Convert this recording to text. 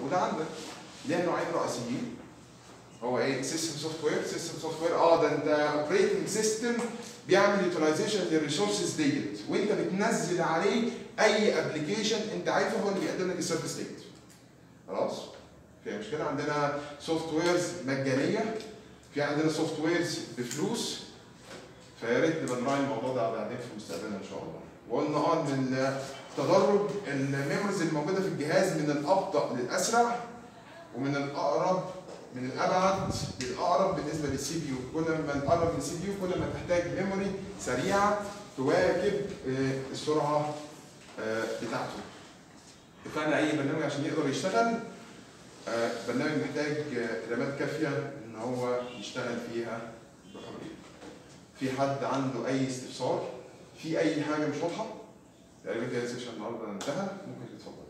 موجوده عندك ليها نوعين رئيسيين هو ايه سيستم سوفت وير سيستم سوفت وير اه ده انت اوبريتنج سيستم بيعمل يوتيلايزيشن للريسورسز ديت وانت بتنزل عليه اي ابلكيشن انت عايزه هو اللي بيقدم لك السيرفيس ديت خلاص في مشكله عندنا سوفت ويرز مجانيه في عندنا سوفت ويرز بفلوس فيا ريت نبقى نراعي الموضوع ده بعدين في مستقبلنا ان شاء الله وقلنا اه ان تدرج الميموريز الموجوده في الجهاز من الابطا للاسرع ومن الاقرب من الابعد للاقرب بالنسبه للسي بي يو كل ما نقرب من السي بي يو كل ما تحتاج ميموري سريعه تواكب آه، السرعه آه، بتاعته اتفقنا اي برنامج عشان يقدر يشتغل آه، برنامج محتاج آه، رامات كافيه ان هو يشتغل فيها بحريه في حد عنده اي استفسار في اي حاجه مش واضحه تقريبا كده السيشن النهارده انتهى ممكن تتفضل